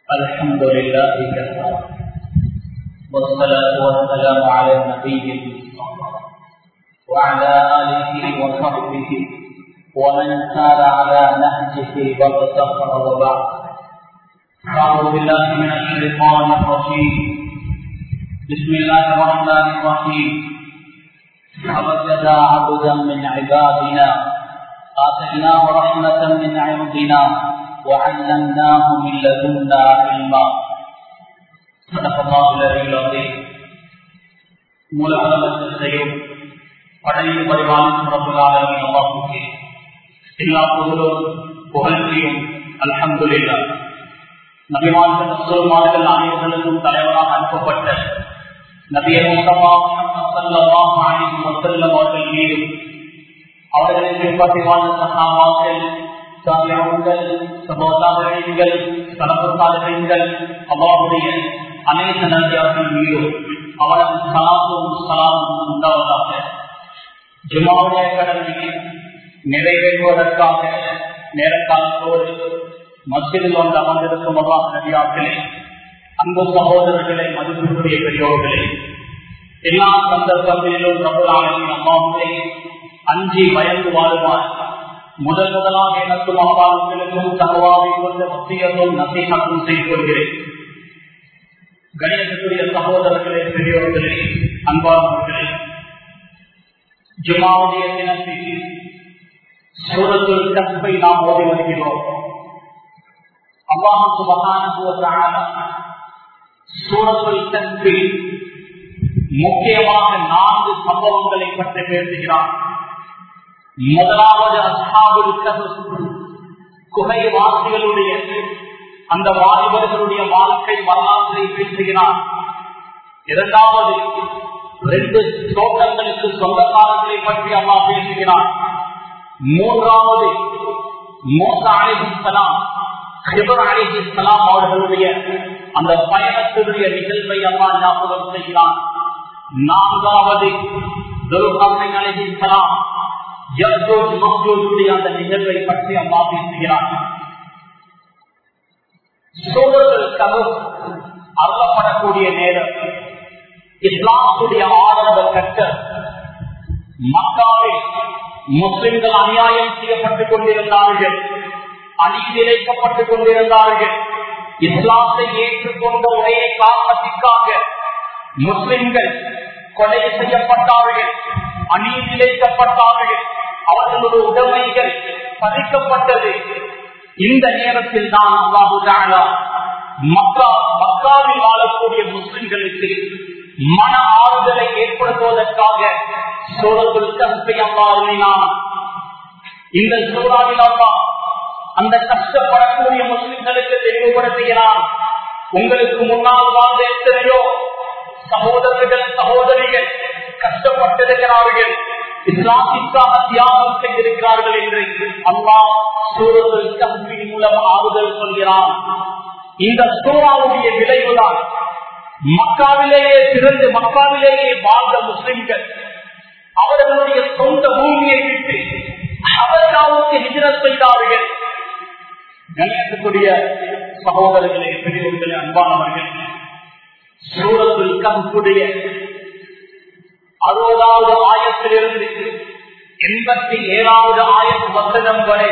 الحمد لله كفى والصلاة والسلام على النبي المصطفى وعلى آله وصحبه ومن سار على نهجه واقتصر وبعد أعوذ بالله من الشيطان الرجيم بسم الله الرحمن الرحيم فوجد عبدا من عبادنا آتيناه رحمة من عندنا وعلمناه من لدنا علما صدق الله العلي العظيم மூலவரத்தையும் படையில் பரிவாளும் ரபுல்லாலும் அல்லாஹுக்கு எல்லா புகழும் புகழ்ச்சியும் அல்ஹம்துலில்லா நபிமார்கள் ரசூல்மார்கள் அனைவர்களுக்கும் தலைவராக அனுப்பப்பட்ட நபிய முஸ்தபா ஸல்லல்லாஹு அலைஹி வஸல்லம் அவர்கள் மீதும் அவர்களை பின்பற்றி வாழ்ந்த சகாபாக்கள் சாமியாவுங்கள் சகோதரர்கள் சலபத்தாளர்கள் அவ்வாவுடைய அனைத்து நன்றியார்கள் மீதும் அவரது சலாத்தும் சலாமும் உண்டாவதாக ஜுமாவுடைய கடமையை நிறைவேற்றுவதற்காக நேரக்காலத்தோடு மசிதில் வந்து அமர்ந்திருக்கும் அல்லாஹ் நபியார்களே அன்பு சகோதரர்களை மதிப்பிற்குரிய பெரியோர்களே எல்லா சந்தர்ப்பங்களிலும் பிரபுராணின் அம்மாவுடைய அஞ்சி பயந்து வாழுவார் முதல் முதலாக எனக்கும் அப்பாவுக்கும் தகவாவை கொண்ட மத்தியமும் நசீகத்தும் செய்து கொள்கிறேன் கணிதத்துக்குரிய சகோதரர்களே பெரியோர்களே அன்பானவர்களே ஜுமாவுடைய தினத்தில் சூரத்துள் கற்பை நாம் ஓதி வருகிறோம் அல்லாஹ் சுபகான சூரத்துள் கற்பை முக்கியமாக நான்கு சம்பவங்களை பற்றி பேசுகிறார் முதலாவது அசாபுல் குகை வாசிகளுடைய அந்த வாலிபர்களுடைய வாழ்க்கை வரலாற்றை பேசுகிறார் இரண்டாவது ரெண்டு தோட்டங்களுக்கு சொந்தக்காரர்களை பற்றி அம்மா பேசுகிறார் மூன்றாவது மோச அலிஹலாம் ஹிபர் அலிஹலாம் அவர்களுடைய அந்த பயணத்தினுடைய நிகழ்வை அம்மா ஞாபகம் செய்கிறார் நான்காவது துருகமை அலிஹலாம் அந்த நிகழ்வை பற்றி அம்மா பேசுகிறார் அருளப்படக்கூடிய நேரம் இஸ்லாத்துடைய ஆரம்ப கட்ட மக்காவில் முஸ்லிம்கள் அநியாயம் செய்யப்பட்டுக் கொண்டிருந்தார்கள் அநீதிழைக்கப்பட்டுக் கொண்டிருந்தார்கள் இஸ்லாத்தை ஏற்றுக்கொண்ட ஒரே காரணத்திற்காக முஸ்லிம்கள் கொலை செய்யப்பட்டார்கள் அநீதிழைக்கப்பட்டார்கள் அவர்களுடைய உடைமைகள் பதிக்கப்பட்டது இந்த நேரத்தில் தான் அல்லாஹு மக்கா மக்காவில் வாழக்கூடிய முஸ்லிம்களுக்கு மன ஆறுதலை ஏற்படுத்துவதற்காக சூழல் கருத்தை அம்மா எழுதினான் இந்த சூறாவில் அம்மா அந்த கஷ்டப்படக்கூடிய முஸ்லிம்களுக்கு தெளிவுபடுத்துகிறான் உங்களுக்கு முன்னால் வாழ்ந்த எத்தனையோ சகோதரர்கள் சகோதரிகள் கஷ்டப்பட்டிருக்கிறார்கள் இஸ்லாமிற்காக தியாகம் செய்திருக்கிறார்கள் என்று அல்லா சூழல் கல்வியின் மூலம் ஆறுதல் சொல்கிறான் இந்த சூறாவுடைய விளைவுதான் மக்காவிலேயே பிறந்து மக்காவிலேயே வாழ்ந்த முஸ்லிம்கள் அவர்களுடைய சொந்த பூமியை விட்டு அவர்களுக்கு ஹிஜரத் செய்தார்கள் கணேசக்கூடிய சகோதரர்களே பெரியவர்களே அன்பானவர்கள் சூரத்தில் கம்புடைய அறுபதாவது ஆயத்திலிருந்து எண்பத்தி ஏழாவது ஆயிரம் வசனம் வரை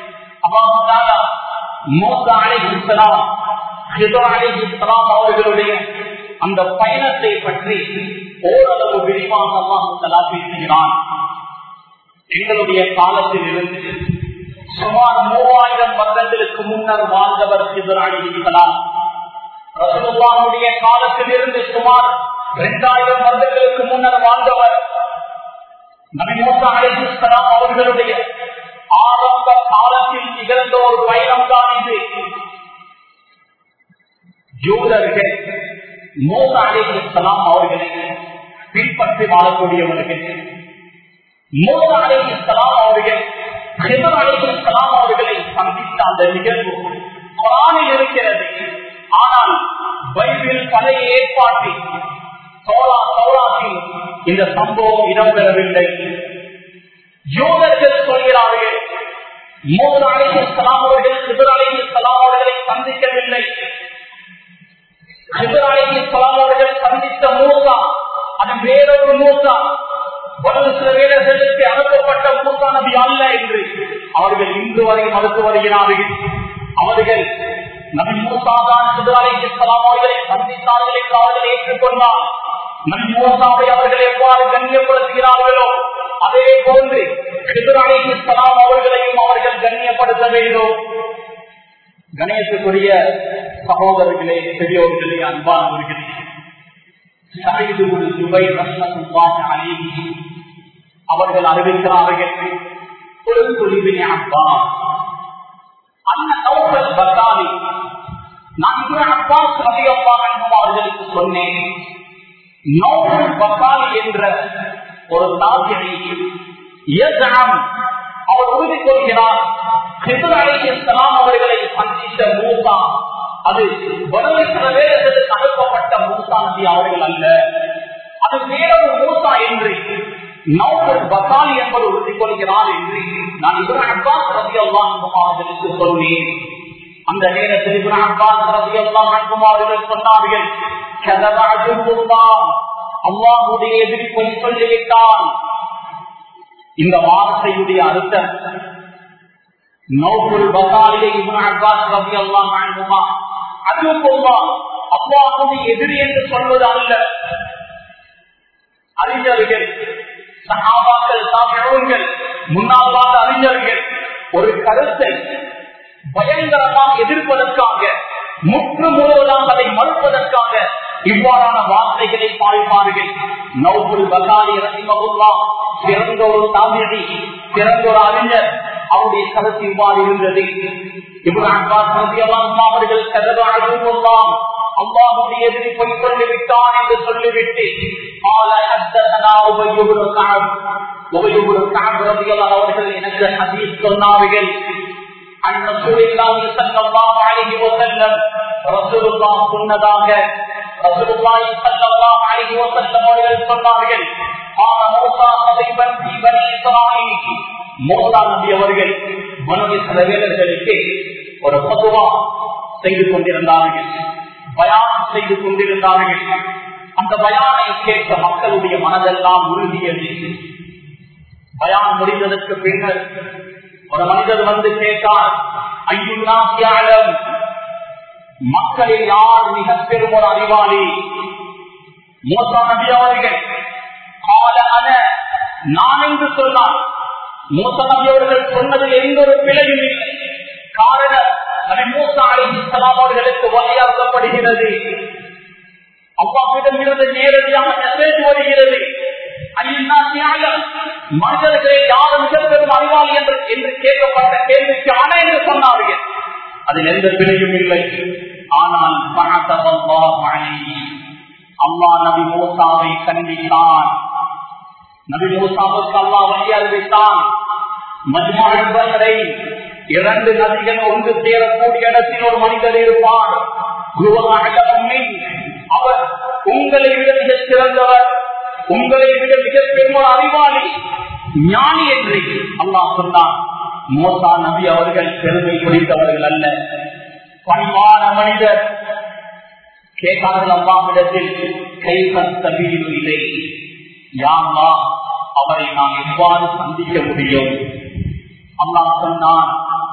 அவர்களுடைய அந்த பயணத்தை பற்றி ஓரளவு விரிவாக பேசுகிறான் எங்களுடைய காலத்தில் இருந்து சுமார் மூவாயிரம் வருடங்களுக்கு முன்னர் வாழ்ந்தவர் சிவராணி இருக்கலாம் ரசகுல்லானுடைய காலத்தில் இருந்து சுமார் இரண்டாயிரம் வருடங்களுக்கு முன்னர் வாழ்ந்தவர் நபிமூசா அலிஸ்லாம் அவர்களுடைய ஆரம்ப காலத்தில் நிகழ்ந்த ஒரு பயணம் தான் இது ஜூதர்கள் மோசா அலிஸ்லாம் அவர்களை பின்பற்றி வாழக்கூடியவர்கள் மோசா அலிஸ்லாம் அவர்கள் ஹிபர் அலிஸ்லாம் அவர்களை சந்தித்த அந்த நிகழ்வு குரானில் இருக்கிறது ஆனால் பைபிள் பழைய ஏற்பாட்டில் சோழா சௌராத்தில் இந்த சம்பவம் இடம்பெறவில்லை யூதர்கள் சொல்கிறார்கள் மூன்று அலைஹி சலாம் அவர்கள் சிபர் அலைஹி சலாம் அவர்களை சந்திக்கவில்லை அவர்கள் சந்தித்த மூசா அது வேறொரு மூசா வலது சில வீரர்களுக்கு அனுப்பப்பட்ட மூசா நபி அல்ல என்று அவர்கள் இன்று வரை மறுத்து வருகிறார்கள் அவர்கள் நபி மூசாதான் சிதறாலைக்கலாம் அவர்களை சந்தித்தார்கள் என்று அவர்கள் ஏற்றுக்கொண்டார் நபி மூசாவை அவர்கள் எவ்வாறு கண்ணியப்படுத்துகிறார்களோ அதே போன்று சிதறாலைக்கலாம் அவர்களையும் அவர்கள் கண்ணியப்படுத்த வேண்டும் கணேசத்துக்குரிய சகோதரர்களே பெரியோர்களே அன்பானவர்களே சைது ஒரு துபை ரஷ்மத்துவான் அலீமி அவர்கள் அறிவிக்கிறார்கள் ஒரு குழுவினை அப்பா அந்த நௌபல் பத்தாலி நான் இவர அப்பாஸ் ரதியப்பா என்பது அவர்களுக்கு சொன்னேன் நௌபல் பத்தாலி என்ற ஒரு தாத்தியை அவர் உறுதி கொள்கிறார் சிவராயம் அவர்களை சந்தித்த மூசா அது வேதத்துக்கு அனுப்பப்பட்ட மூசா நபி அவர்கள் அல்ல அது வேறொரு மூசா என்று நௌபல் பசாலி என்பது உறுதி கொள்கிறார் என்று நான் இவன் அப்பாஸ் ரவி அவர்களுக்கு சொன்னேன் அந்த நேரத்தில் இவன் அப்பாஸ் ரவி அவர்கள் சொன்னார்கள் அல்லாஹுடைய எதிரி பொய் சொல்லிவிட்டான் இந்த வார்த்தையுடைய அர்த்தம் நௌபுல் பசாலியை இவன் அப்பாஸ் ரவி அல்லாம் அனுமா அது போவா அல்லாஹுடைய எதிரி என்று சொல்வது அல்ல அறிஞர்கள் சகாபாக்கள் தாமிழங்கள் முன்னால் வாழ்ந்த அறிஞர்கள் ஒரு கருத்தை பயங்கரமாக எதிர்ப்பதற்காக முற்று முழுவதாக அதை மறுப்பதற்காக இவ்வாறான வார்த்தைகளை பாய்ப்பார்கள் நௌபுல் பகாரி ரசிமகுல்லா சிறந்த ஒரு தாமிழி சிறந்த ஒரு அறிஞர் அவருடைய கருத்து இவ்வாறு இருந்தது அவர்கள் கதவாழ்வுலாம் அல்லாஹுடைய எதிரி போய் சொல்லிவிட்டான் என்று சொல்லிவிட்டு அவர்கள் எனக்கு ஹதீஸ் சொன்னார்கள் சொன்னதாக சொன்னார்கள் மோசா நபி அவர்கள் மனோஜிசில வீரர்களுக்கு ஒரு பொதுவா செய்து கொண்டிருந்தார்கள் பயானம் செய்து கொண்டிருந்தார்கள் அந்த பயானை கேட்ட மக்களுடைய மனதெல்லாம் உறுதியது பயான் முடிந்ததற்கு பின்னர் ஒரு மனிதர் வந்து கேட்டார் ஐயுநாசியாளம் மக்களில் யார் மிக பெரும் ஒரு அறிவாளி மோசா நபி அவர்கள் கால அன நான் என்று சொன்னார் மூசா நபி அவர்கள் சொன்னதில் எந்த ஒரு பிழையும் இல்லை காரணம் நபி மூசா அலி இஸ்லாம் அவர்களுக்கு வழியாக்கப்படுகிறது அவ்வாவிடம் இருந்து நேரடியாக மெசேஜ் வருகிறது மனிதர்களை யார் மிகப்பெரும் அறிவாளி என்று என்று கேட்கப்பட்ட கேள்விக்கு ஆன என்று சொன்னார்கள் அதில் எந்த பிழையும் இல்லை ஆனால் அம்மா நபி மூசாவை கண்டித்தான் நபி மூசாவுக்கு அல்லா வழி அறிவித்தான் மஜ்மாழ்வரை இரண்டு நதிகள் ஒன்று சேரக்கூடிய இடத்தில் ஒரு மனிதர் இருப்பார் அவர் உங்களை விட மிக சிறந்தவர் உங்களை விட மிக பெரும் அறிவாளி ஞானி என்று அல்லாஹ் சொன்னார் மோசா நபி அவர்கள் பெருமை குறித்தவர்கள் அல்ல பணிவான மனிதர் கேட்டார்கள் அம்மாவிடத்தில் கை கத்தபீர் இல்லை யாமா அவரை நாம் எவ்வாறு சந்திக்க முடியும் அம்மா சொன்னான்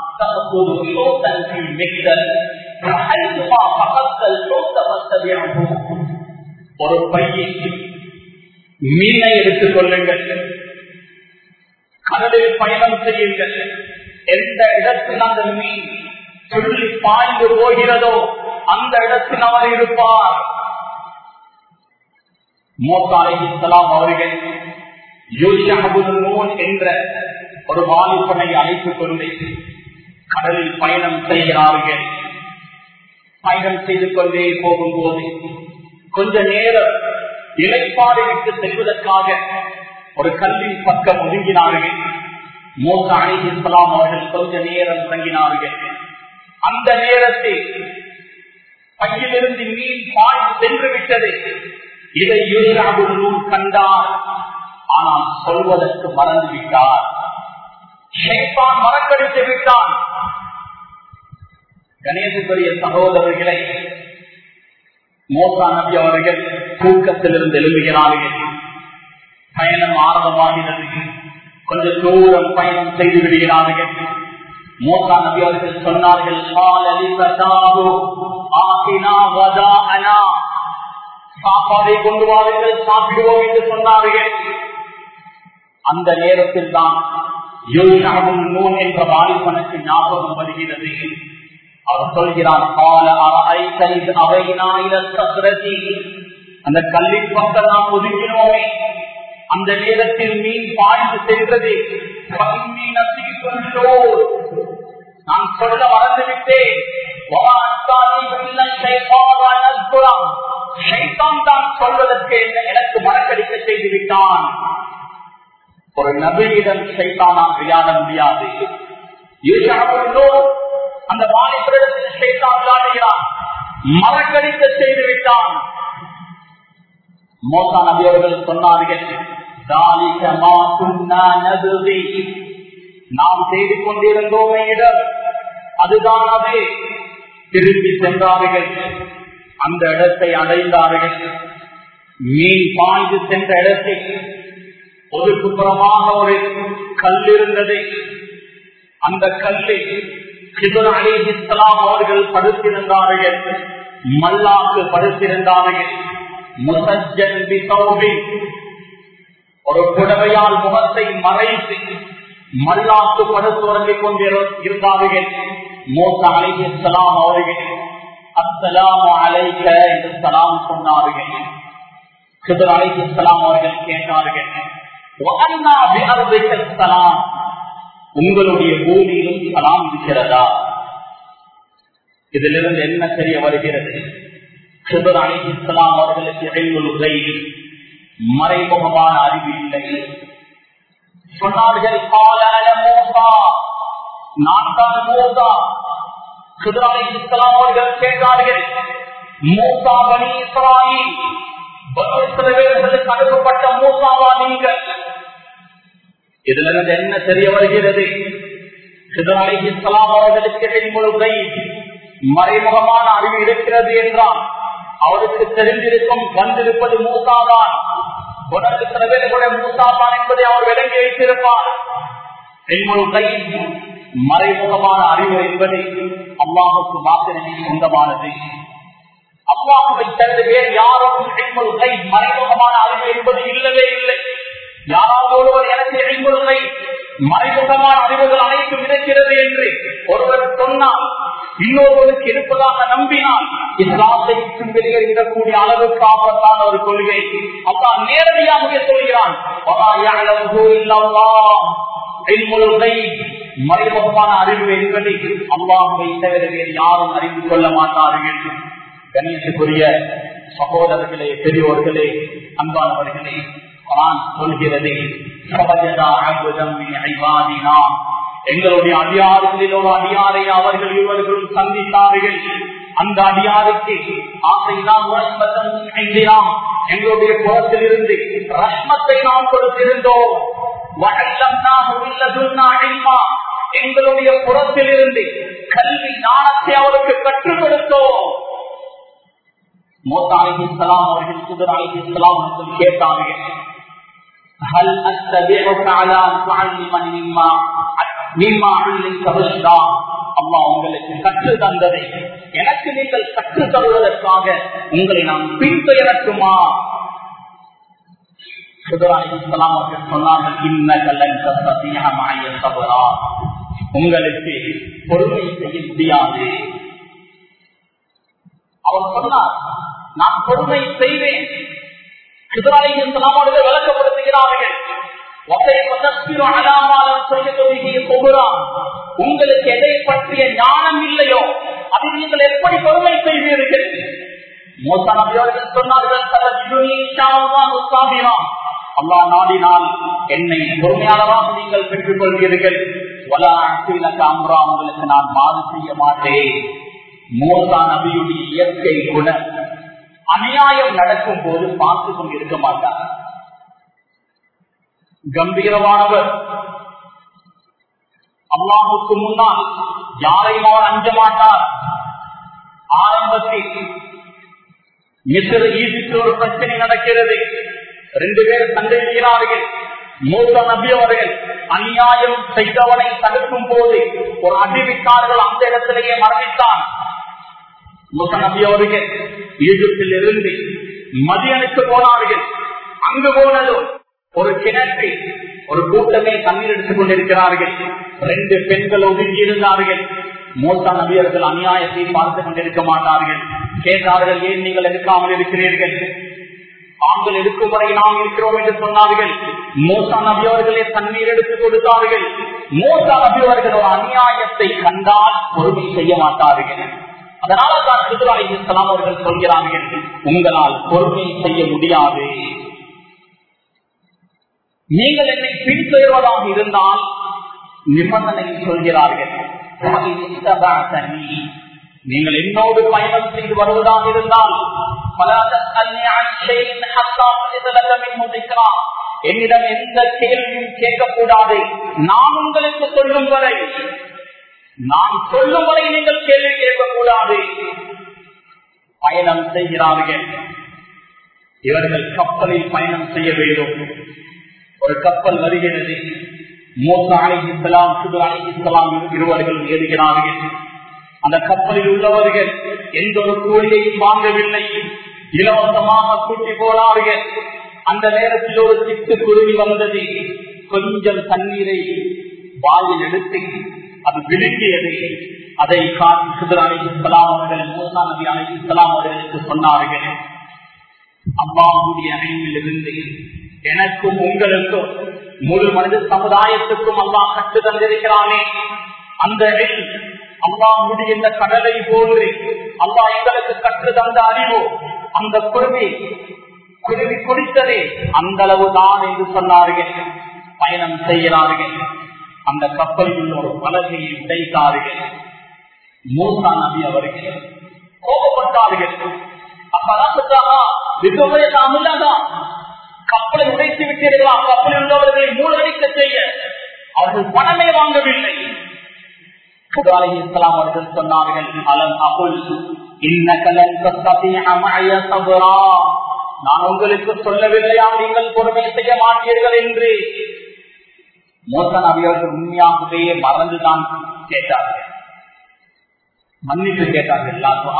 ஒரு பையை மீனை எடுத்துக் கொள்ளுங்கள் கடலில் பயணம் செய்யுங்கள் எந்த இடத்தில் அந்த மீன் சொல்லி பாய்ந்து போகிறதோ அந்த இடத்தில் அவர் இருப்பார் மோசாலாம் அவர்கள் யோசியாபுல் என்ற ஒரு வாலிபனை அழைத்துக் கொண்டு கடலில் பயணம் செய்கிறார்கள் பயணம் செய்து கொண்டே போகும்போது கொஞ்ச நேரம் இலைப்பாடு விட்டு செல்வதற்காக ஒரு கல்வின் பக்கம் ஒதுங்கினார்கள் மோச அணிசலாம் அவர்கள் கொஞ்ச நேரம் தொடங்கினார்கள் அந்த நேரத்தில் பையிலிருந்து மீன் பாய் சென்று விட்டது இதை யூசாபுல் கண்டார் ஆனால் சொல்வதற்கு மறந்து விட்டார் ஷேப்பான் மறக்கடித்து விட்டான் கணேசத்துடைய சகோதரர்களை மோசா நபி அவர்கள் தூக்கத்திலிருந்து எழுதுகிறார்கள் பயணம் ஆரம்பமாகிறது கொஞ்சம் தூரம் பயணம் செய்து விடுகிறார்கள் மோசா நபி அவர்கள் சொன்னார்கள் சாப்பாடை கொண்டு வாருங்கள் சாப்பிடுவோம் என்று சொன்னார்கள் அந்த நேரத்தில் தான் யோசாவும் நூன் என்ற வாலிபனுக்கு ஞாபகம் வருகிறது அவர் சொல்கிறார் கால அந்த கல்லின் பக்கம் நாம் ஒதுக்கினோமே அந்த நேரத்தில் மீன் பாய்ந்து சென்றது நான் சொல்ல மறந்துவிட்டேன் தான் சொல்வதற்கு எனக்கு மறக்கடிக்க செய்து விட்டான் ஒரு நபியிடம் சைத்தானால் விளையாட முடியாது அந்த வாலிபரிடத்தில் சைத்தான் விளையாடுகிறான் மறக்கடிக்க செய்து விட்டான் மோசா நபி அவர்கள் சொன்னார்கள் நாம் செய்து கொண்டிருந்தோமே இடம் அதுதான் அது திரும்பி சென்றார்கள் அந்த இடத்தை அடைந்தார்கள் மீன் பாய்ந்து சென்ற இடத்தை ஒதுக்குப்புறமாக ஒரு கல் இருந்தது அந்த கல்லை சிவன் அலி இஸ்லாம் அவர்கள் படுத்திருந்தார்கள் மல்லாக்கு படுத்திருந்தார்கள் முசஜன் ஒரு புடவையால் முகத்தை மறைத்து மல்லாக்கு படுத்து உறங்கிக் கொண்டிருந்தார்கள் மோச அலி இஸ்லாம் அவர்கள் அஸ்லாம் அலைக்க என்று சலாம் சொன்னார்கள் சிதர் அலி இஸ்லாம் அவர்கள் கேட்டார்கள் உங்களுடைய பூமியிலும் சலாம் இருக்கிறதா இதிலிருந்து என்ன தெரிய வருகிறது சிதர் அலி இஸ்லாம் அவர்களுக்கு இடையுள்ளுகை மறைமுகமான அறிவு இல்லை சொன்னார்கள் நான் தான் மோசா சிதர் அலி இஸ்லாம் அவர்கள் கேட்டார்கள் மூசா பனி இஸ்ராயில் அனுப்பப்பட்ட மூசாவா நீங்கள் இதுல இருந்து என்ன தெரிய வருகிறது அவர்களுக்கு மறைமுகமான அறிவு இருக்கிறது என்றால் அவருக்கு தெரிந்திருக்கும் வந்திருப்பது மூசாதான் உனக்கு சில பேர் கூட மூசாதான் என்பதை அவர் விளங்கி வைத்திருப்பார் மறைமுகமான அறிவு என்பதை அல்லாஹுக்கு மாத்திரமே சொந்தமானது அல்லாஹுவை தவிர வேறு யாரும் மறைமுகமான அறிவு என்பது இல்லவே இல்லை யாராவது ஒருவர் எனக்கு எழில்கொள்கை மறைமுகமான அறிவுகள் அனைத்தும் இருக்கிறது என்று ஒருவர் சொன்னால் இன்னொருவருக்கு இருப்பதாக நம்பினால் இஸ்லாத்தை வெளியேறக்கூடிய அளவுக்கு ஆபத்தான ஒரு கொள்கை அப்பா நேரடியாகவே சொல்கிறான் மறைமுகமான அறிவு என்பதை அல்லாஹுவை தவிர வேறு யாரும் அறிந்து கொள்ள மாட்டார்கள் கணேசுக்குரிய சகோதரர்களே பெரியோர்களே அன்பானவர்களே குரான் சொல்கிறது எங்களுடைய அடியாறுகளில் ஒரு அடியாரை அவர்கள் இருவர்களும் சந்தித்தார்கள் அந்த அடியாருக்கு ஆசைதான் எங்களுடைய புறத்தில் இருந்து ரஷ்மத்தை நாம் கொடுத்திருந்தோம் எங்களுடைய புறத்தில் இருந்து கல்வி ஞானத்தை அவருக்கு கற்றுக் கொடுத்தோம் மூத்தா அலிஹிஸ்லாம் அவர்கள் சுதர் அலிஹிஸ்லாம் என்று கேட்டார்கள் هل أتبعك على أن تعلمني مما مما علمت رشدا அம்மா உங்களுக்கு கற்று தந்ததை எனக்கு நீங்கள் கற்று தருவதற்காக உங்களை நான் பின்தொடரட்டுமா உங்களுக்கு பொறுமை செய்ய முடியாது அவர் சொன்னார் நான் பொறுமை செய்வேன் சிதறாளிகள் விளக்கப்படுத்துகிறார்கள் உங்களுக்கு எதை பற்றிய ஞானம் இல்லையோ அதை நீங்கள் எப்படி பொறுமை செய்வீர்கள் அல்லா நாடினால் என்னை பொறுமையாளராக நீங்கள் பெற்றுக் கொள்வீர்கள் அம்ரா உங்களுக்கு நான் மாறு செய்ய மாட்டேன் மோசா நபியுடைய இயற்கை குணம் அநியாயம் நடக்கும் போது பார்த்து கொண்டு இருக்க மாட்டார் கம்பீரமானவர் அல்லாஹுக்கு முன்னால் யாரையும் அவர் அஞ்ச மாட்டார் ஆரம்பத்தில் மிஸ்ர ஈஜிப்டில் ஒரு பிரச்சனை நடக்கிறது ரெண்டு பேர் சண்டையிடுகிறார்கள் மூத்த நபி அவர்கள் அநியாயம் செய்தவனை தடுக்கும் போது ஒரு அறிவித்தார்கள் அந்த இடத்திலேயே மரணித்தான் மூத்த நபி அவர்கள் ஈஜிப்தில் இருந்து மதியனுக்கு போனார்கள் அங்கு போனதும் ஒரு கிணற்றை ஒரு கூட்டமே தண்ணீர் எடுத்துக் கொண்டிருக்கிறார்கள் ரெண்டு பெண்கள் ஒதுங்கி இருந்தார்கள் மூத்த நபியர்கள் அநியாயத்தை பார்த்து கொண்டிருக்க மாட்டார்கள் கேட்டார்கள் ஏன் நீங்கள் எடுக்காமல் இருக்கிறீர்கள் தாங்கள் எடுக்கும் வரை நாம் இருக்கிறோம் என்று சொன்னார்கள் மூசா நபியவர்களே தண்ணீர் எடுத்து கொடுத்தார்கள் மூசா நபியவர்கள் ஒரு அநியாயத்தை கண்டால் பொறுமை செய்ய மாட்டார்கள் அதனால தான் திருவாரி இஸ்லாம் அவர்கள் சொல்கிறார்கள் உங்களால் பொறுமை செய்ய முடியாது நீங்கள் என்னை பின்தொடர்வதாக இருந்தால் நிபந்தனை சொல்கிறார்கள் நீங்கள் என்னோடு பயணம் செய்து வருவதாக இருந்தால் என்னிடம் எந்த கேள்வியும் கேட்கக்கூடாது நான் உங்களுக்கு சொல்லும் வரை நான் சொல்லும் வரை நீங்கள் கேள்வி கேட்கக்கூடாது பயணம் செய்கிறார்கள் இவர்கள் கப்பலில் பயணம் செய்ய வேண்டும் ஒரு கப்பல் வருகிறது மூசா அலை இஸ்லாம் சுது அலை இஸ்லாம் இருவர்கள் ஏறுகிறார்கள் அந்த கப்பலில் உள்ளவர்கள் எந்த ஒரு கூலியையும் வாங்கவில்லை இலவசமாக கூட்டி போனார்கள் அந்த நேரத்தில் ஒரு சிட்டு குருவி வந்தது கொஞ்சம் தண்ணீரை வாயில் எடுத்து அது விழுங்கியது அதை காட்டி சுதர் அலை இஸ்லாம் அவர்கள் மூசா நபி அலை இஸ்லாம் அவர்களுக்கு சொன்னார்கள் அம்மாவுடைய அணையில் இருந்து எனக்கும் உங்களுக்கும் முழு மனித சமுதாயத்துக்கும் அல்லா கட்டு தந்திருக்கிறானே அந்த அல்லா முடிந்த கடலை போன்று அல்லா எங்களுக்கு கற்று தந்த அறிவு அந்த குருவி குருவி குடித்ததே அந்த அளவு தான் என்று சொன்னார்கள் பயணம் செய்கிறார்கள் அந்த கப்பலில் ஒரு பலகையை உடைத்தார்கள் மூசா நபி அவர்கள் கோபப்பட்டார்கள் கப்பலை உடைத்து விட்டீர்களா கப்பலில் உள்ளவர்களை மூலடிக்க செய்ய அவர்கள் பணமே வாங்கவில்லை இஸ்லாம் அவர்கள் சொன்னார்கள் அலன் அகுல் நான் உங்களுக்கு சொல்லவில்லையா நீங்கள் பொறுமை செய்ய மாட்டீர்கள் என்று மோசன் அவியவர்கள் உண்மையாகவே மறந்துதான் கேட்டார்கள் மன்னிப்பு கேட்டார்கள்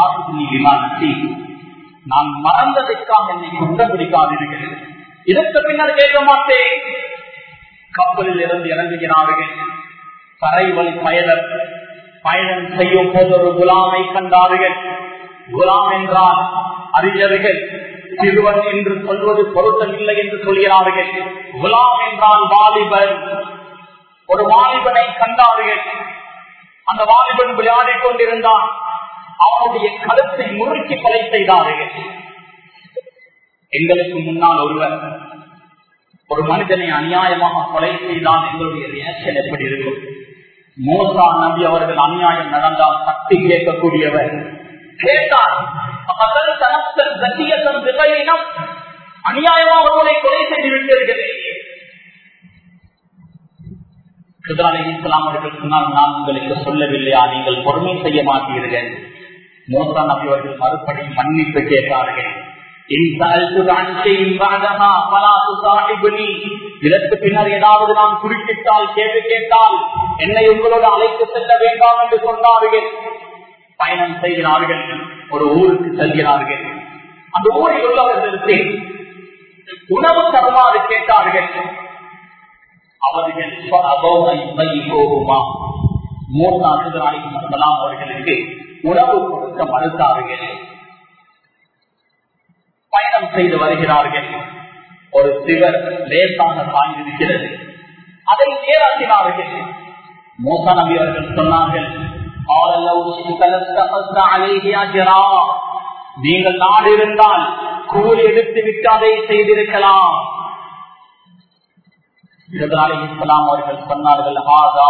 நான் மறந்ததற்காக என்னை குற்றம் பிடிக்காதீர்கள் இதற்கு பின்னர் கேட்க மாட்டேன் கப்பலில் இருந்து இறங்குகிறார்கள் கரை வழி பயணம் பயணம் செய்யும் போது ஒரு குலாமை கண்டார்கள் குலாம் என்றால் அறிஞர்கள் சிறுவன் என்று சொல்வது பொருத்தம் இல்லை என்று சொல்கிறார்கள் குலாம் என்றால் வாலிபன் ஒரு வாலிபனை கண்டார்கள் அந்த வாலிபன் விளையாடிக் கொண்டிருந்தான் அவனுடைய கருத்தை முறுக்கி கொலை செய்தார்கள் எங்களுக்கு முன்னால் ஒருவர் ஒரு மனிதனை அநியாயமாக கொலை செய்தால் எங்களுடைய ரியாக்ஷன் எப்படி இருக்கும் மோசா நம்பி அவர்கள் அநியாயம் நடந்தால் சக்தி கேட்கக்கூடியவர் கேட்டார் அநியாயமாக ஒருவரை கொலை செய்து விட்டீர்கள் இஸ்லாம் அவர்கள் சொன்னால் நான் உங்களுக்கு சொல்லவில்லையா நீங்கள் பொறுமை செய்ய மாட்டீர்கள் மோசா நபி அவர்கள் மறுபடியும் மன்னிப்பு கேட்டார்கள் இதற்கு பின்னர் ஏதாவது நான் குறுக்கிட்டால் கேள்வி கேட்டால் என்னை உங்களோடு அழைத்து செல்ல வேண்டாம் என்று சொன்னார்கள் பயணம் செய்கிறார்கள் ஒரு ஊருக்கு செல்கிறார்கள் அந்த ஊரில் உள்ளவர்களுக்கு உணவு தருமாறு கேட்டார்கள் அவர்கள் போகுமா மூன்று நாளைக்கு அவர்களுக்கு உணவு கொடுக்க மறுத்தார்கள் பயணம் செய்து வருகிறார்கள் ஒரு சிவர் லேசாக சாய்ந்திருக்கிறது அதை நேராக்கினார்கள் மூசா நபி அவர்கள் சொன்னார்கள் நீங்கள் நாடு இருந்தால் கூலி எடுத்து விட்டு அதை செய்திருக்கலாம் இஸ்லாம் அவர்கள் சொன்னார்கள் ஹாதா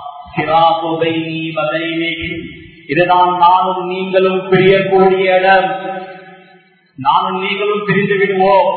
இதுதான் நானும் நீங்களும் பிரியக்கூடிய இடம் நானும் நீங்களும் பிரிந்து விடுவோம்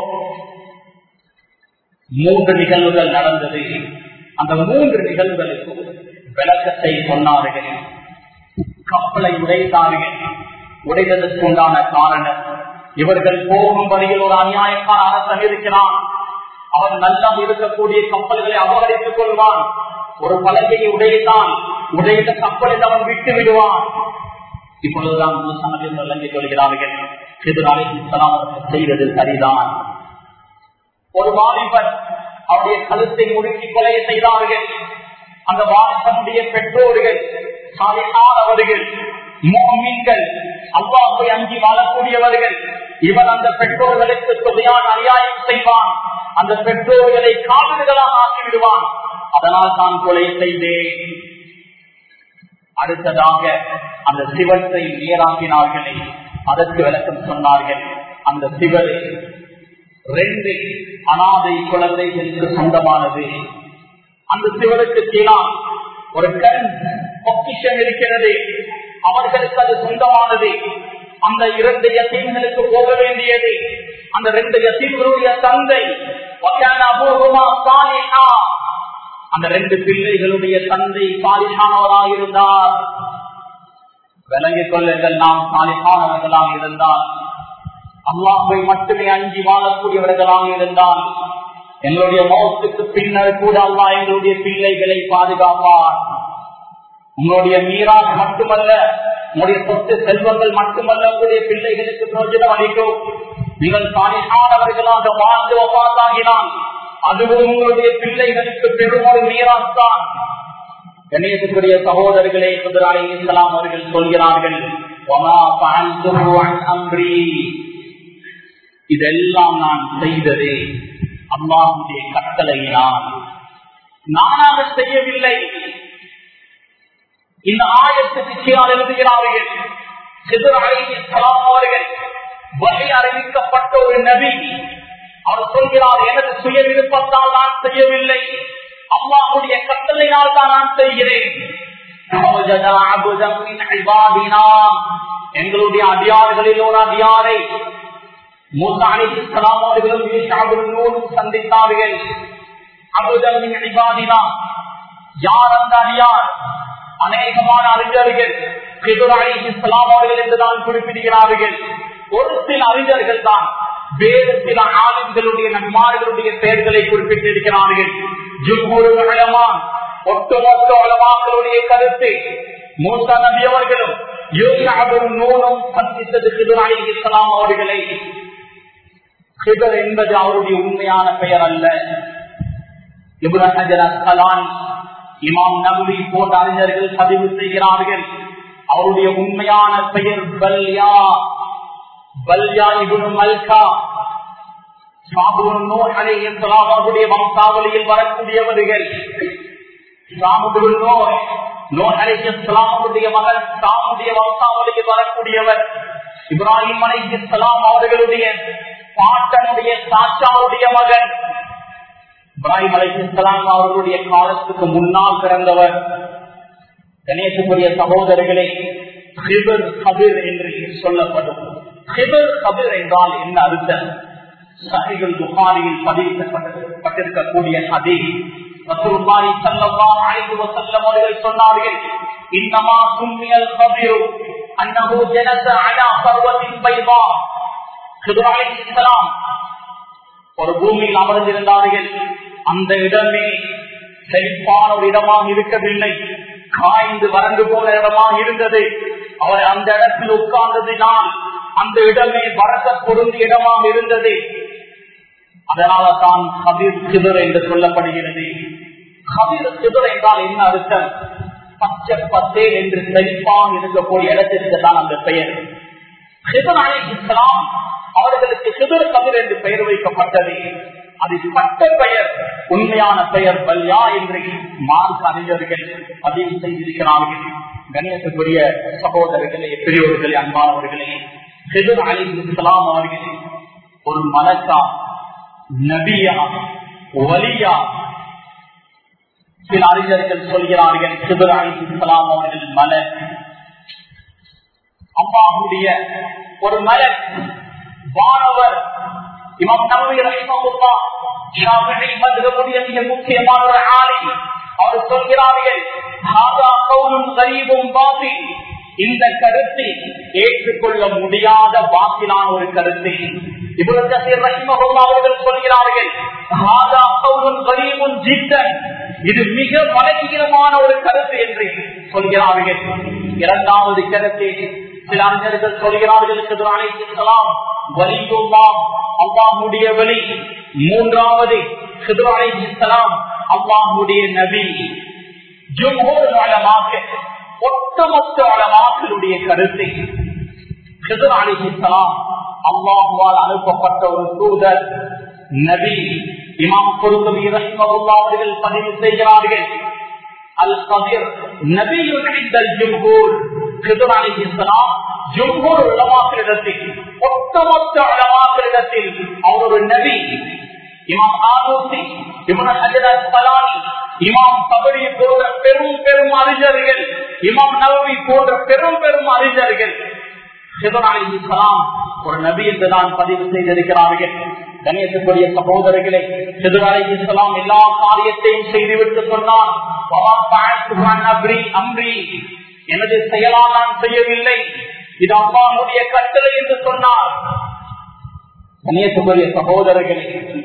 மூன்று நிகழ்வுகள் நடந்தது அந்த மூன்று நிகழ்வுகளுக்கும் விளக்கத்தை சொன்னார்கள் கப்பலை உடைத்தார்கள் உடைவதற்கு உண்டான காரணம் இவர்கள் போகும் வழியில் ஒரு அநியாயக்கார அரசன் இருக்கிறான் அவன் நல்லம் இருக்கக்கூடிய கப்பல்களை அபகரித்துக் கொள்வான் ஒரு பலகையை உடையதான் உடையிட்ட கப்பலில் அவன் விட்டு விடுவான் இப்பொழுதுதான் முழுசனத்தில் விளங்கிக் கொள்கிறார்கள் எதிராளி செய்வது சரிதான் ஒரு வாலிபன் அவருடைய கழுத்தை முறுக்கி கொலை செய்தார்கள் அந்த வாலிபனுடைய பெற்றோர்கள் சாலையானவர்கள் மீன்கள் அவ்வாறு அஞ்சி வாழக்கூடியவர்கள் இவன் அந்த பெற்றோர்களுக்கு தொகையான அநியாயம் செய்வான் அந்த பெற்றோர்களை காவல்களாக ஆக்கி விடுவான் அதனால் தான் கொலை செய்தேன் அடுத்ததாக அந்த சிவத்தை நேராக்கினார்களே அதற்கு விளக்கம் சொன்னார்கள் அந்த சிவரை ரெண்டு அனாதை குழந்தைகளுக்கு சொந்தமானது அந்த சிவருக்கு கீழால் ஒரு கண் பொக்கிஷம் இருக்கிறது அவர்களுக்கு அது சொந்தமானது அந்த இரண்டு யத்தீம்களுக்கு போக வேண்டியது அந்த ரெண்டு யத்தீம்களுடைய தந்தை அந்த ரெண்டு பிள்ளைகளுடைய தந்தை சாலிஹானவராக இருந்தார் விளங்கிக் கொள்ளுங்கள் நாம் சாலிஹானவர்களாக இருந்தால் அல்லாஹை மட்டுமே அஞ்சி வாழக்கூடியவர்களாக இருந்தால் எங்களுடைய மௌத்துக்கு பின்னர் கூட அல்லா எங்களுடைய பிள்ளைகளை பாதுகாப்பார் உங்களுடைய மீறாக மட்டுமல்ல உங்களுடைய சொத்து செல்வங்கள் மட்டுமல்ல உங்களுடைய பிள்ளைகளுக்கு பிரயோஜனம் அளிக்கும் நீங்கள் சாலிஹானவர்களாக வாழ்ந்து ஒப்பாத்தாகினால் அதுவும் உங்களுடைய பிள்ளைகளுக்கு பெரும் ஒரு மீறாத்தான் கணேசத்துக்குரிய சகோதரர்களே குதிராளி இஸ்லாம் அவர்கள் சொல்கிறார்கள் இதெல்லாம் நான் செய்ததே அம்மாவுடைய கட்டளையினால் நானாக செய்யவில்லை இந்த ஆயத்துக்கு கீழால் எழுதுகிறார்கள் அவர்கள் வழி அறிவிக்கப்பட்ட ஒரு நபி அவர் சொல்கிறார் எனது சுய விருப்பத்தால் நான் செய்யவில்லை அம்மாவுடைய கட்டளையினால் தான் நான் செய்கிறேன் எங்களுடைய அடியார்களில் ஒரு அடியாரை மூசாலிஸ்லாம் அவர்களும் சந்தித்தார்கள் அபுதமின் அடிபாதினா யார் அந்த அடியார் அநேகமான அறிஞர்கள் இஸ்லாம் அவர்கள் என்றுதான் குறிப்பிடுகிறார்கள் ஒரு சில அறிஞர்கள் தான் வேறு சில ஆளுங்களுடைய நன்மார்களுடைய பெயர்களை குறிப்பிட்டிருக்கிறார்கள் ஒட்டுமொத்த உலமாக்களுடைய கருத்து மூசா நபி அவர்களும் நூலும் சந்தித்தது இஸ்லாம் அவர்களை ஹிபர் என்பது அவருடைய உண்மையான பெயர் அல்ல இப்ராஹிம் இமாம் நபி போன்ற அறிஞர்கள் பதிவு செய்கிறார்கள் அவருடைய உண்மையான பெயர் பல்யா பல்யா இபுன் மல்கா அவர்களுடைய வம்சாவளியில் வரக்கூடியவர்கள் மகன் சாமுடைய வம்சாவளியில் வரக்கூடியவர் இப்ராஹிம் அலை இஸ்லாம் அவர்களுடைய பாட்டனுடைய சாச்சாவுடைய மகன் இப்ராஹிம் அலை இஸ்லாம் அவர்களுடைய காலத்துக்கு முன்னால் பிறந்தவர் கணேசனுடைய சகோதரர்களே ஹிபர் கபிர் என்று சொல்லப்படும் ஹிபர் கபிர் என்றால் என்ன அர்த்தம் சஹிகள் புகாரியில் பதிவிக்கப்பட்டிருக்கக்கூடிய அதே ரசூலுல்லாஹி ஸல்லல்லாஹு அலைஹி வஸல்லம் அவர்கள் சொன்னார்கள் இன்னமா சும்மியல் கபிர் அன்னஹு ஜனஸ அலா பர்வத்தின் பைதா ஹிபர் அலைஹிஸ்ஸலாம் ஒரு பூமியில் அமர்ந்திருந்தார்கள் அந்த இடமே செழிப்பான ஒரு இடமாக இருக்கவில்லை காய்ந்து வறண்டு போன இடமாக இருந்தது அவர் அந்த இடத்தில் உட்கார்ந்ததினால் அந்த இடமே வரக்க பொருந்திய இடமாக இருந்தது அதனால தான் கபீர் சிதர் என்று சொல்லப்படுகிறது கபீர் சிதர் என்றால் என்ன அர்த்தம் பச்சை பத்தே என்று செழிப்பாக இருக்கக்கூடிய இடத்திற்கு தான் அந்த பெயர் ஹிதர் அலி இஸ்லாம் அவர்களுக்கு சிதர் கபீர் என்று பெயர் வைக்கப்பட்டது அது பட்ட பெயர் உண்மையான பெயர் பல்யா என்று மார்க் அறிஞர்கள் பதிவு செய்திருக்கிறார்கள் கணேசத்துக்குரிய சகோதரர்களே பெரியோர்களே அன்பானவர்களே ஹிதர் அலி இஸ்லாம் அவர்களே ஒரு மலக்கா நபியா வலியா சில அறிஞர்கள் சொல்கிறார்கள் சிபர் அலி இஸ்லாம் அவர்கள் மலர் அம்மாவுடைய ஒரு மலர் வானவர் இமாம் நபி ரஹிமஹுல்லா ஷாஃபிஈ மத்ஹபுடைய மிக முக்கியமான ஒரு ஆலிம் அவர் சொல்கிறார்கள் ஹாதா கௌலுன் கரீபும் பாத்தில் இந்த கருத்தை ஏற்றுக்கொள்ள முடியாத பாக்கிலான ஒரு கருத்தை இவ்வளவு கசீர் ரஹிமஹுல்லா அவர்கள் சொல்கிறார்கள் "ஹாதா கௌலுன் கரீமுன் ஜித்தன்." இது மிக பலகீனமான ஒரு கருத்து என்று சொல்கிறார்கள் இரண்டாவது கருத்தை சில அறிஞர்கள் சொல்கிறார்கள் "கிதுர் அலைஹிஸ்ஸலாம் வலியுல்லாம் அல்லாஹ்வுடைய வழி மூன்றாவது கிதுர் அலைஹிஸ்ஸலாம் அல்லாஹ்வுடைய நபி ஜும்ஹூர் உலமாக்கள் ஒட்டுமொத்த உலமாக்களுடைய கருத்தை கிதுர் அலைஹிஸ்ஸலாம் அல்லாஹுவால் அனுப்பப்பட்ட ஒரு தூதர் நபி இமாம் குருபி ரஹ்மத்துல்லாஹி அவர்கள் பதிவு செய்கிறார்கள் அல் கபீர் நபியுன் இந்தல் ஜும்ஹூர் கிதுர் அலைஹிஸ்ஸலாம் ஜும்ஹூர் உலமாக்களிடத்தில் ஒட்டுமொத்த உலமாக்களிடத்தில் அவர் ஒரு நபி இமாம் ஆலோசி இவன ஹஜரத் பலானி இமாம் கபடி போன்ற பெரும் பெரும் அறிஞர்கள் இமாம் நவவி போன்ற பெரும் பெரும் அறிஞர்கள் சிவனாலி இஸ்லாம் ஒரு நபி என்று தான் பதிவு செய்திருக்கிறார்கள் கணேசத்துடைய சகோதரர்களே சிவனாலி இஸ்லாம் எல்லா காரியத்தையும் செய்துவிட்டு சொன்னார் அம்ரி எனது செயலால் நான் செய்யவில்லை இது அம்மாவுடைய கட்டளை என்று சொன்னார் கணேசத்துடைய சகோதரர்களே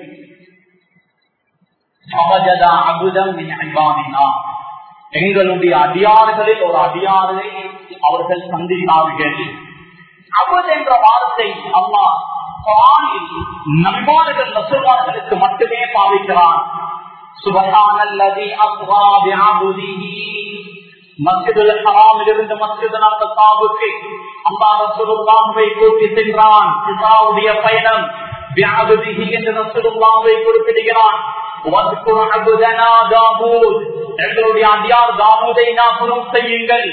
சமஜதா அபுதம் எங்களுடைய அடியாறுகளில் ஒரு அடியாரை அவர்கள் சந்தித்தார்கள் அபுத் என்ற வார்த்தை அம்மா நண்பார்கள் நசுவார்களுக்கு மட்டுமே பாவிக்கிறான் சுபகானல்லதி மஸ்ஜிதுல் ஹராமில் இருந்து மஸ்ஜிது நபத்தாவுக்கு அம்மா ரசூலுல்லாஹை கூட்டி சென்றான் இசாவுடைய பயணம் வியாபதிஹி என்று ரசூலுல்லாஹை குறிப்பிடுகிறான் எங்களுடைய அடியார் தாமூதை ஞாபகம் செய்யுங்கள்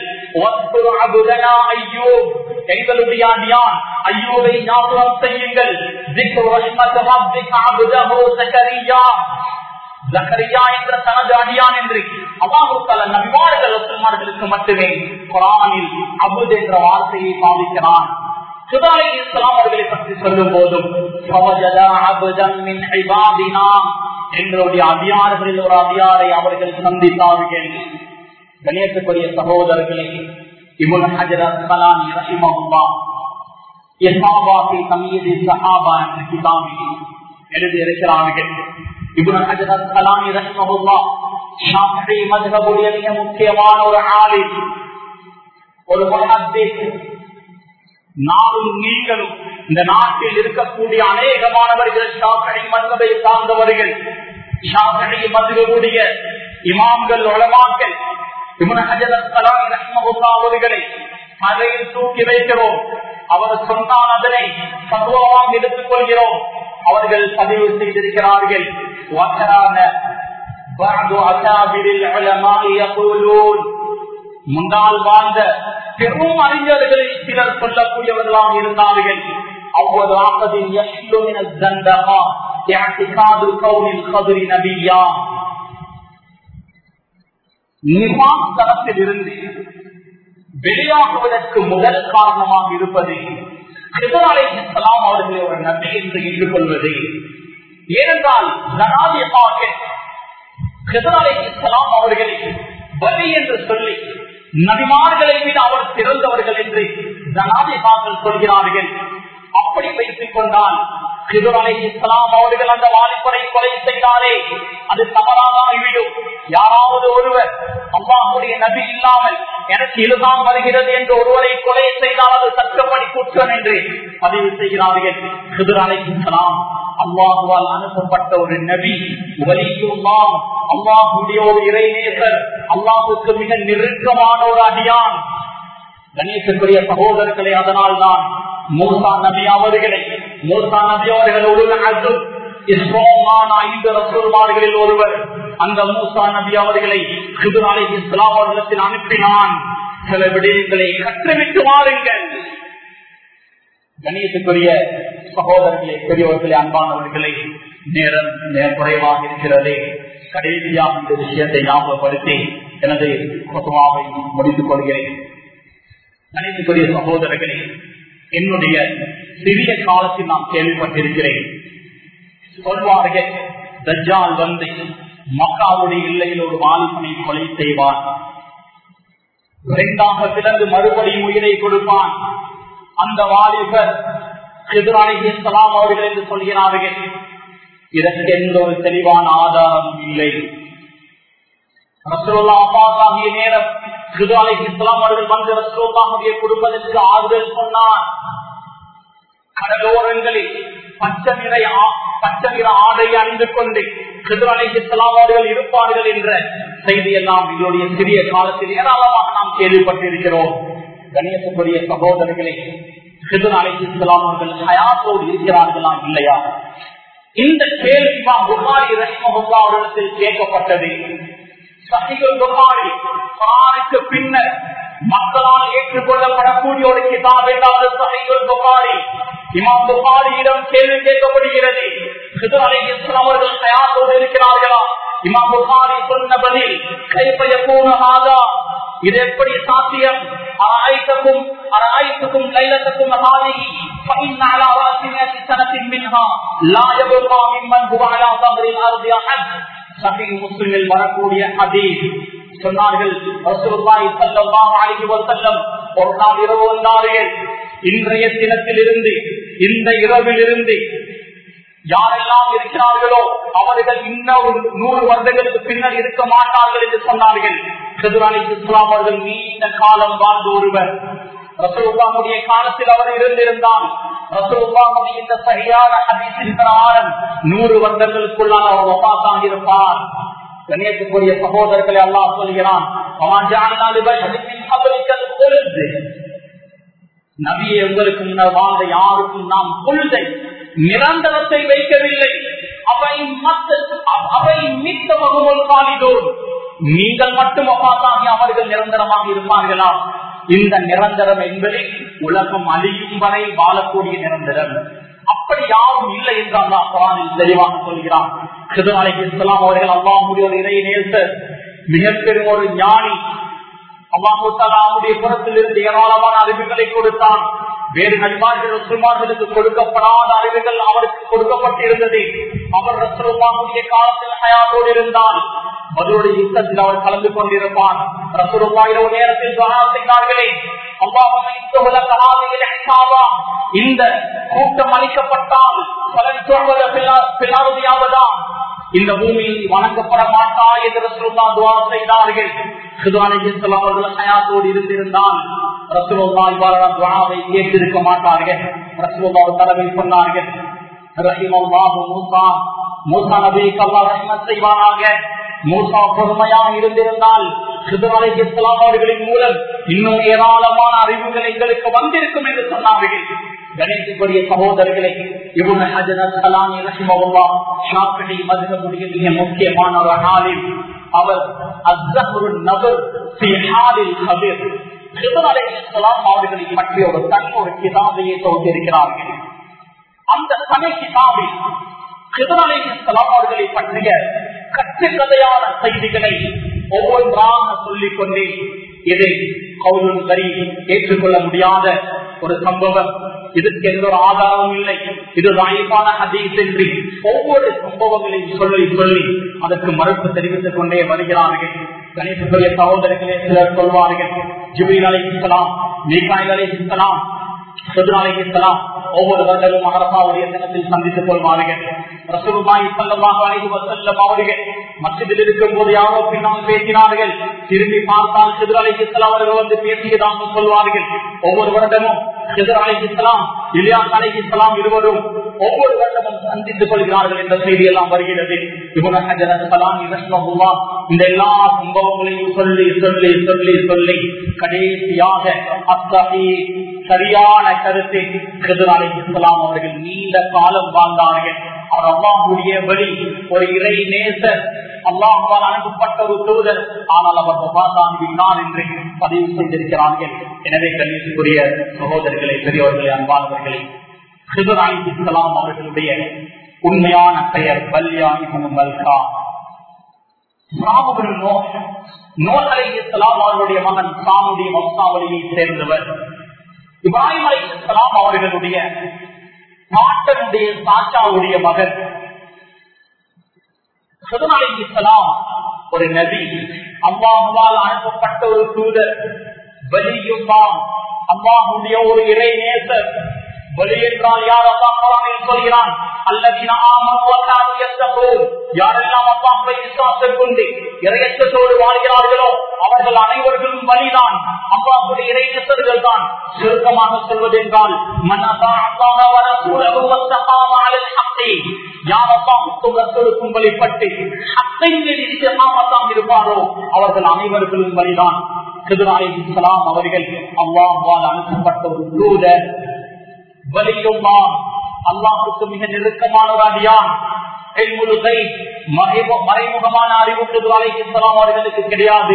எங்களுடைய அடியான் ஐயோவை ஞாபகம் செய்யுங்கள் ஜக்கரியா என்ற தனது அடியான் என்று அல்லாஹுத்தால நபிமார்கள் ரசல்மார்களுக்கு மட்டுமே குரானில் அபுத் என்ற வார்த்தையை பாவிக்கிறான் சுதாலை இஸ்லாம் அவர்களை பற்றி சொல்லும் போதும் எங்களுடைய அதிகாரிகளில் ஒரு அதிகாரை அவர்கள் சந்தித்தார்கள் கணேசக்குரிய சகோதரர்களே இவன் ஹஜரத் கலாமி ரஹிமஹுல்லா யசாபாத்தி தமீதி சஹாபா என்ற கிதாபில் எழுதி இருக்கிறார்கள் இவன் ஹஜரத் கலாமி ரஹிமஹுல்லா ஷாஃபி மதுஹபுடைய மிக முக்கியமான ஒரு ஆலிம் ஒரு முஹத்திஸ் நானும் நீங்களும் இந்த நாட்டில் இருக்கக்கூடிய அநேகமானவர்கள் ஷாஃபி மதுவை சார்ந்தவர்கள் ஷாஃபி மதுவுடைய இமாம்கள் உளமாக்கள் அவர்களை மலையில் தூக்கி வைக்கிறோம் அவர் சொன்னால் அதனை சத்துவமாக எடுத்துக் கொள்கிறோம் அவர்கள் பதிவு செய்திருக்கிறார்கள் முன்னால் வாழ்ந்த பெரும் அறிஞர்களை சிலர் சொல்லக்கூடியவர்களாக இருந்தார்கள் அவ்வளவு ஆப்பதில் யஷ்லுமின தண்டமா யாத்திகாது கௌனில் கதுரி நபியா நிர்வாக தரத்தில் இருந்து வெளியாகுவதற்கு முதல் காரணமாக இருப்பது எதிராளிசலாம் அவர்களை ஒரு நபி என்று ஏற்றுக்கொள்வது ஏனென்றால் ஜனாதியமாக எதிராளிசலாம் அவர்களை வலி என்று சொல்லி நபிமார்களை விட அவர் சிறந்தவர்கள் என்று ஜனாதிபாக்கள் சொல்கிறார்கள் அப்படி வைத்துக் கொண்டால் கிருவலை இஸ்லாம் அவர்கள் அந்த வாலிபரை கொலை செய்தாலே அது தவறாக ஆகிவிடும் யாராவது ஒருவர் அல்லாஹுடைய நபி இல்லாமல் எனக்கு இதுதான் வருகிறது என்று ஒருவரை கொலை செய்தால் அது சட்டப்படி குற்றம் என்று பதிவு செய்கிறார்கள் கிருதலை இஸ்லாம் அல்லாஹுவால் அனுப்பப்பட்ட ஒரு நபி வலியுல்லாம் அல்லாஹுடைய ஒரு இறைநேசர் அல்லாஹுக்கு மிக நெருக்கமான ஒரு அடியான் கணேசக்குரிய சகோதரர்களே அதனால் தான் மூசா நபி அவர்களை மூசா நபி அவர்கள் ஒரு இஸ்ரோமான ஐந்து ரசூல்மார்களில் ஒருவர் அந்த மூசா நபி அவர்களை குதுராலை இஸ்லாம் அவர்களிடத்தில் அனுப்பினான் சில விடயங்களை கற்றுவிட்டு வாருங்கள் கணேசக்குரிய சகோதரர்களே பெரியவர்களே அன்பானவர்களே நேரம் நேரம் குறைவாக இருக்கிறதே கடைசியாக இந்த விஷயத்தை ஞாபகப்படுத்தி எனது கொசுவாவை முடித்துக் கொள்கிறேன் கணிதக்குரிய சகோதரர்களே என்னுடைய சிறிய காலத்தில் நான் கேள்விப்பட்டிருக்கிறேன் சொல்வார்கள் தஜ்ஜால் வந்து மக்காவுடைய இல்லையில் ஒரு வாலிபனை கொலை செய்வார் இரண்டாக பிறந்து மறுபடியும் உயிரை கொடுப்பான் அந்த வாலிபர் எதிராளிகலாம் அவர்கள் என்று சொல்கிறார்கள் இதற்கு எந்த ஒரு தெளிவான ஆதாரம் இல்லை ரசோல்லா அப்பாசாகிய நேரம் எதிராளிக்கு இஸ்லாம் அவர்கள் வந்து ரசோல்லாவுடைய குடும்பத்திற்கு ஆறுதல் சொன்னார் கடலோரங்களில் பச்சை நிற பச்சை நிற ஆடை அணிந்து கொண்டு எதிராளிக்கு இஸ்லாம் அவர்கள் இருப்பார்கள் என்ற செய்தியெல்லாம் இதனுடைய சிறிய காலத்தில் ஏராளமாக நாம் கேள்விப்பட்டிருக்கிறோம் கணேசனுடைய சகோதரர்களே சிறுநாளைக்கு இஸ்லாம் அவர்கள் ஹயாத்தோடு இருக்கிறார்களா இல்லையா இந்த கேள்வி புகாரி ரஹ்மஹுல்லா அவரிடத்தில் கேட்கப்பட்டது சஹிகுல் புகாரி குரானுக்கு பின்னர் மக்களால் ஏற்றுக்கொள்ளப்படக்கூடிய ஒரு கிதாப் என்றால் சஹிகுல் புகாரி இமாம் புகாரியிடம் கேள்வி கேட்கப்படுகிறது சிதர் அலி இஸ்லாம் அவர்கள் ஹயாத்தோடு இருக்கிறார்களா இமாம் புகாரி சொன்ன பதில் கைப்பயக்கூன ஆதா இது எப்படி சாத்தியம் அராய்த்தக்கும் அராய்த்துக்கும் லைலத்துக்கும் ஹாதிஹி فإن على رأس مئة سنة منها لا يبقى ممن هو على ظهر الأرض أحد صحيح முஸ்லிமில் வரக்கூடிய ஹதீஸ் சொன்னார்கள் ரசூலுல்லாஹி ஸல்லல்லாஹு அலைஹி வஸல்லம் ஒரு நாள் இரவு வந்தார்கள் இன்றைய தினத்திலிருந்து இந்த இரவிலிருந்து யாரெல்லாம் இருக்கிறார்களோ அவர்கள் இன்னும் நூறு வருடங்களுக்கு பின்னர் இருக்க மாட்டார்கள் என்று சொன்னார்கள் செதுரானி இஸ்லாம் அவர்கள் நீண்ட காலம் வாழ்ந்த ஒருவர் ரசூலுல்லாஹுடைய காலத்தில் அவர் இருந்திருந்தால் ரசூலுல்லாஹுடைய இந்த சரியான ஹதீஸின் பிரகாரம் நூறு வருடங்களுக்குள்ளான அவர் ஒப்பாசாக இருப்பார் கண்ணியத்துக்குரிய சகோதரர்களை அல்லாஹ் சொல்கிறான் நபியை உங்களுக்கு முன்னர் வாழ்ந்த யாருக்கும் நாம் கொள்கை நிரந்தரத்தை வைக்கவில்லை அவை அவை மிக்க வகுமல் காலிதோர் நீங்கள் மட்டும் ஒப்பாசாகி அவர்கள் நிரந்தரமாக இருப்பார்களா இந்த நிரந்தரம் என்பது உலகம் அழியும் வரை வாழக்கூடிய நிரந்தரம் அப்படி யாரும் இல்லை என்று அல்லா குரானில் தெளிவாக சொல்கிறான் சிறுநாளைக்கு இஸ்லாம் அவர்கள் அல்லாஹுடைய ஒரு இறை நேச மிகப்பெரும் ஒரு ஞானி அல்லாஹுடைய புறத்தில் இருந்து ஏராளமான அறிவுகளை கொடுத்தான் வேறு நண்பார்கள் ரசுமார்களுக்கு கொடுக்கப்படாத அறிவுகள் அவருக்கு கொடுக்கப்பட்டிருந்தது அவர் ரசுமாவுடைய காலத்தில் ஹயாத்தோடு இருந்தால் பதிலுடைய யுத்தத்தில் அவர் கலந்து கொண்டிருப்பார் ரசூலுல்லா இரவு நேரத்தில் துவா செய்தார்களே இந்த கூட்டம் அளிக்கப்பட்டால் பலன் சொல்வது பின்னாவதா இந்த பூமியில் வணங்கப்பட மாட்டா என்று ரசூலுல்லா துவா செய்தார்கள் அவர்கள் ஹயாத்தோடு இருந்திருந்தால் ரசூலுல்லா இவ்வாறான துவாவை கேட்டிருக்க மாட்டார்கள் ரசூலுல்லா ஒரு தடவை சொன்னார்கள் ரஹிமல்லாஹு மூசா மூசா நபிக்கு அல்லாஹ் ரஹ்மத் செய்வானாக மூசா பொறுமையாக இருந்திருந்தால் சிதமலைக்கலாம் அவர்களின் மூலம் இன்னும் ஏராளமான அறிவுகள் எங்களுக்கு வந்திருக்கும் என்று சொன்னார்கள் கணேசனுடைய சகோதரர்களை இவங்க ஹஜரத் ரஹிமவுல்லா ஷாப்பிடி மதுகமுடைய மிக முக்கியமான ஒரு நாளில் அவர் அஸ்ஸஹரு நபர் ஹாலில் கபீர் சிதமலைக்கலாம் அவர்களை பற்றிய ஒரு தனி ஒரு கிதாபையை தொகுத்திருக்கிறார்கள் அந்த தனி கிதாபில் அவர்களை பற்றிய கட்டுக்கதையான செய்திகளை ஒவ்வொன்றாக சொல்லிக் கொண்டே இதை கவுலும் வரி ஏற்றுக்கொள்ள முடியாத ஒரு சம்பவம் இதுக்கு எந்த ஒரு ஆதாரமும் இல்லை இது வாய்ப்பான ஹதீஸ் என்று ஒவ்வொரு சம்பவங்களையும் சொல்லி சொல்லி அதற்கு மறுப்பு தெரிவித்துக் கொண்டே வருகிறார்கள் கணேசனுடைய சகோதரர்களே சிலர் சொல்வார்கள் ஜிபில் அலை இஸ்லாம் மீகாயில் அலை இஸ்லாம் சதுராலைக்கலாம் ஒவ்வொரு வருடமும் அரசாவுடைய தினத்தில் சந்தித்துக் கொள்வார்கள் ரசூலுல்லாஹி ஸல்லல்லாஹு அலைஹி வஸல்லம் அவர்கள் மஸ்ஜிதில் இருக்கும் போது யாரோ பின்னால் பேசினார்கள் திரும்பி பார்த்தால் சிதர் அலைஹிஸ்ஸலாம் அவர்கள் வந்து பேசியதாக சொல்வார்கள் ஒவ்வொரு வருடமும் சிதர் அலைஹிஸ்ஸலாம் இலியாஸ் அலைஹிஸ்ஸலாம் இருவரும் ஒவ்வொரு வருடமும் சந்தித்துக் கொள்கிறார்கள் என்ற செய்தி எல்லாம் வருகிறது இவன ஹஜரத் சலாமி ரஹ்மஹுல்லாஹ் இந்த எல்லா சம்பவங்களையும் சொல்லி சொல்லி சொல்லி சொல்லி கடைசியாக அத்தகைய சரியான கருத்தை கதிராலை இஸ்லாம் அவர்கள் நீண்ட காலம் வாழ்ந்தார்கள் அவர் அல்லாஹுடைய வழி ஒரு இறை நேசர் அல்லாஹால் அனுப்பப்பட்ட ஒரு தூதர் ஆனால் அவர் பார்த்தான் விண்ணான் என்று பதிவு செய்திருக்கிறார்கள் எனவே கண்ணியத்துக்குரிய சகோதரர்களை பெரியவர்களை அன்பானவர்களை சிதராணி இஸ்லாம் அவர்களுடைய உண்மையான பெயர் பல்யாணி மல்கா நோய் இஸ்லாம் அவர்களுடைய மகன் சாமுடைய வம்சாவளியை சேர்ந்தவர் இப்ராஹிம் அலி இஸ்லாம் அவர்களுடைய நாட்டனுடைய சாச்சாவுடைய மகன் சுதன் அலி இஸ்லாம் ஒரு நபி அம்மாவால் அனுப்பப்பட்ட ஒரு தூதர் வலியும் தான் அல்லாஹுடைய ஒரு இறை நேசர் வலி என்றால் யார் அல்லா குரானில் சொல்கிறான் அல்லதீன ஆமனு வக்கானு யத்தகூன் யாரெல்லாம் அல்லாஹ்வை விசுவாசம் கொண்டு இறையச்சத்தோடு வாழ்கிறார்களோ அவர்கள் அனைவர்களும் வலிதான் அல்லாஹுடைய இறைநேசர்கள் தான் சுருக்கமாக சொல்வதென்றால் மன் அத்தா அல்லாஹ வ ரசூலஹு வத்தகாம அலல் ஹக்கி யார் அல்லாஹுக்கும் ரசூலுக்கும் வழிபட்டு ஹக்கை மீது இஸ்திகாமத்தாக இருப்பாரோ அவர்கள் அனைவர்களும் வலிதான் கிதுராய் இஸ்லாம் அவர்கள் அல்லாஹ்வால் அனுப்பப்பட்ட ஒரு தூதர் வலியுமா அல்லாஹுக்கு மிக நெருக்கமான ஒரு அடியான் மறைமுகமான அறிவுக்கு அலைக்கலாம் அவர்களுக்கு கிடையாது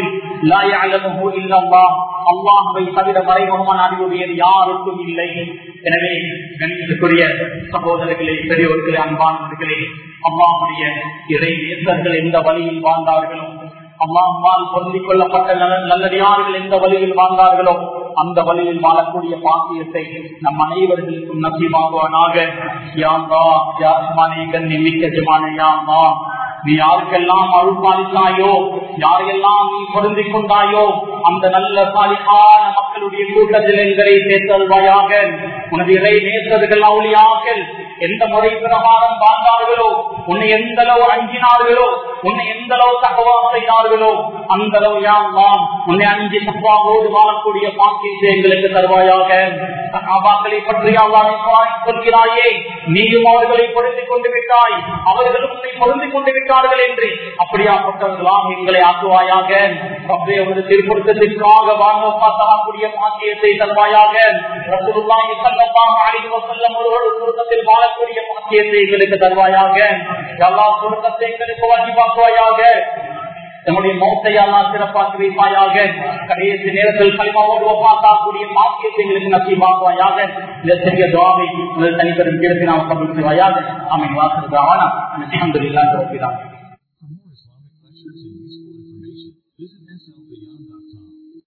அல்லாஹுவை தவிர மறைமுகமான அறிவுடையது யாருக்கும் இல்லை எனவே கணிதத்துக்குரிய சகோதரர்களே பெரியவர்களே அன்பானவர்களே அம்மாவுடைய இறை நேசர்கள் எந்த வழியில் வாழ்ந்தார்களோ அம்மாவால் பொருந்திக் கொள்ளப்பட்ட நல்லடியார்கள் எந்த வழியில் வாழ்ந்தார்களோ அந்த வழியில் வாழக்கூடிய பாக்கியத்தை நம் அனைவர்களுக்கும் நசிவாகுவனாக யாம்பா யாருமானே கண்ணிமிக்க ஜமானே யாம்பா நீ யாருக்கெல்லாம் அருள் பாலித்தாயோ யாரையெல்லாம் நீ பொருந்திக் கொண்டாயோ அந்த நல்ல சாலிகான மக்களுடைய கூட்டத்தில் எங்களை சேர்த்தல்வாயாக உனது இறை நேசர்கள் அவுளியாக்கள் எந்த முறை பிரகாரம் வாழ்ந்தார்களோ உன்னை எந்த அளவு அஞ்சினார்களோ உன்னை எந்த அளவு தகவா செய்தார்களோ அந்த அளவு யாம் உன்னை அஞ்சு தகவாவோடு வாழக்கூடிய பாக்கியத்தை எங்களுக்கு தருவாயாக சகாபாக்களை பற்றி அல்லாஹ் சொல்கிறாயே நீயும் அவர்களை பொருந்திக் கொண்டு விட்டாய் அவர்களும் உன்னை பொருந்திக் கொண்டு விட்டார்கள் என்று அப்படியாப்பட்டவர்களாக எங்களை ஆக்குவாயாக அப்படியே ஒரு திருப்பொருத்தத்திற்காக வாங்க பார்த்தக்கூடிய பாக்கியத்தை தருவாயாக ரசூலுல்லாஹி ஸல்லல்லாஹு அலைஹி வஸல்லம் ஒருவரு சுருக்கத்தில் வாழக்கூடிய பாக்கியத்தை எங்களுக்கு தருவாயாக எல்லா சுருக்கத்தை எங்களுக்கு வாஜிபாக்குவாயாக நம்முடைய மௌத்தை எல்லாம் சிறப்பாக்கி வைப்பாயாக கடைசி நேரத்தில் கலிமாவோடு ஒப்பாக்கக்கூடிய பாக்கியத்தை எங்களுக்கு நசிவாக்குவாயாக இந்த சிறிய துவாவை முதல் தனிப்பெரும் கீழே நாம் சமர்ப்பிவாயாக அமை வாசல்தான் அலமதுல்லாஹ் தோப்பிதான் For more Islamic lectures and useful information, visit slbeyond.com.